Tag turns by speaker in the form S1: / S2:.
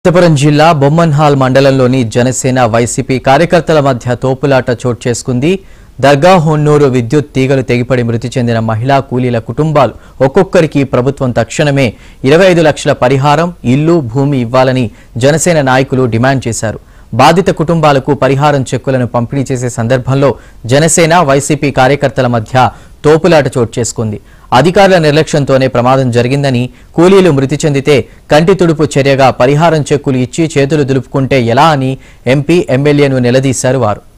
S1: అనంతపురం జిల్లా బొమ్మన్హాల్ మండలంలోని జనసేన వైసీపీ కార్యకర్తల మధ్య తోపులాట చోటు చేసుకుంది దర్గా హొన్నూరు విద్యుత్ తీగలు తెగిపడి మృతి చెందిన మహిళా కూలీల కుటుంబాలు ఒక్కొక్కరికి ప్రభుత్వం తక్షణమే ఇరవై ఐదు లక్షల పరిహారం ఇల్లు భూమి ఇవ్వాలని జనసేన నాయకులు డిమాండ్ చేశారు బాధిత కుటుంబాలకు పరిహారం చెక్కులను పంపిణీ చేసే సందర్భంలో జనసేన వైసీపీ కార్యకర్తల మధ్య తోపులాట చోటు చేసుకుంది అధికారుల నిర్లక్ష్యంతోనే ప్రమాదం జరిగిందని కూలీలు మృతి చెందితే కంటి తుడుపు చర్యగా పరిహారం చెక్కులు ఇచ్చి చేతులు దులుపుకుంటే ఎలా అని ఎంపీ ఎమ్మెల్యేను నిలదీశారు వారు